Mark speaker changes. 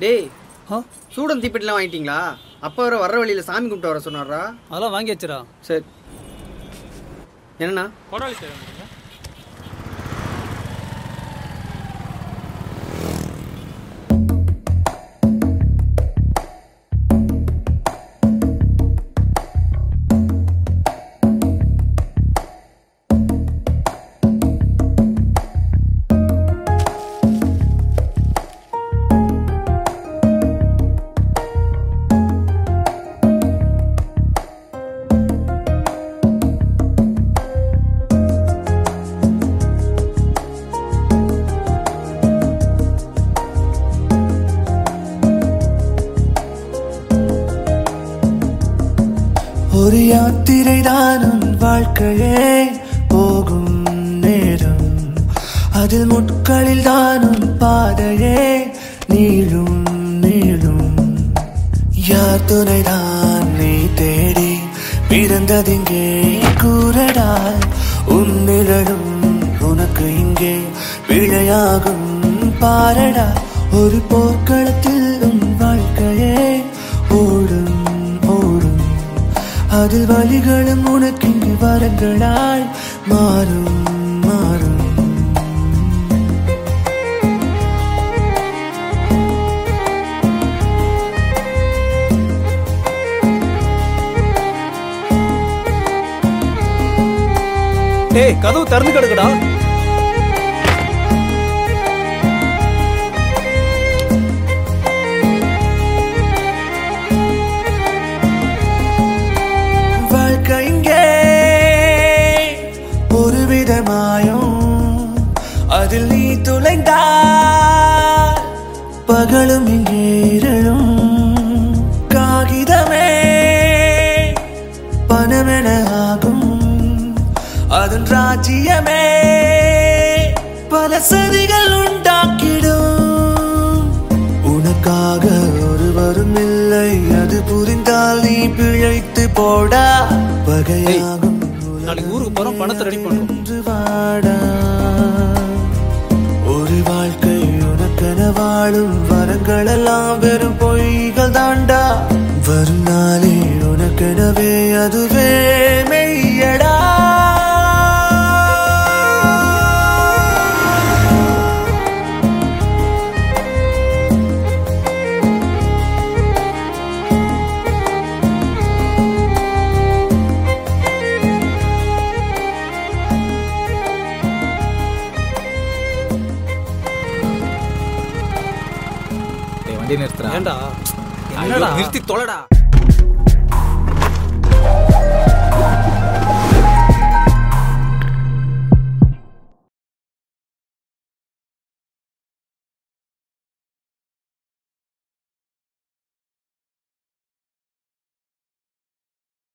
Speaker 1: டேய்
Speaker 2: ஆ
Speaker 1: சூடம் தீப்பெட்டிலாம் வாங்கிட்டீங்களா அப்பா வர வர்ற வழியில சாமி கும்பிட்டு வர சொன்னாரா
Speaker 2: அதெல்லாம் வாங்கி வச்சுடா
Speaker 1: சரி என்னண்ணா
Speaker 3: கொடாலி தேவை
Speaker 4: ஒரு யாத்திரை தானும் வாழ்க்கையே போகும் நேரம் அதில் முட்களில் தானும் பாதையே நீளும் நீளும் யார் துணைதான் நீ தேடி பிறந்ததிங்கே கூறடா உன் நிழலும் உனக்கு இங்கே பிழையாகும் பாரடா ஒரு போர்க்களத்தில் உன் வாழ்க்கையே ஓடும் ஓடும் அதில் வழிகளும் உனக்கு இங்கு வரங்களாய் மாறும் மாறும்
Speaker 2: டேய் கதவு திறந்து கிடக்குடா
Speaker 4: வாழ்க்கை இங்கே ஒரு விதமாயும் அதில் நீ துளைந்தால் பகலும் இங்கே இருளும் காகிதமே பணமென ஆகும் அதன் ராஜ்யமே பல சதிகள் உண்டாக்கிடும் உனக்காக ஒருவரும் இல்லை அது புரிந்தால் நீ பிழைத்து போடா பகையாகும்
Speaker 2: நாளைக்கு ஊருக்கு போறோம், பணத்தை ready பண்றோம்.
Speaker 4: ஒன்று வாடா ஒரு வாழ்க்கை உனக்கென வாழும் வரங்கள் எல்லாம் வெறும் பொய்கள் தாண்டா வரும் நாளே உனக்கெனவே அதுவே மெய்யடா
Speaker 5: டேய், வண்டி நிறுத்துறா
Speaker 2: ஏண்டா
Speaker 5: ஐயோ,
Speaker 2: என்னடா
Speaker 5: நிறுத்தி தொலைடா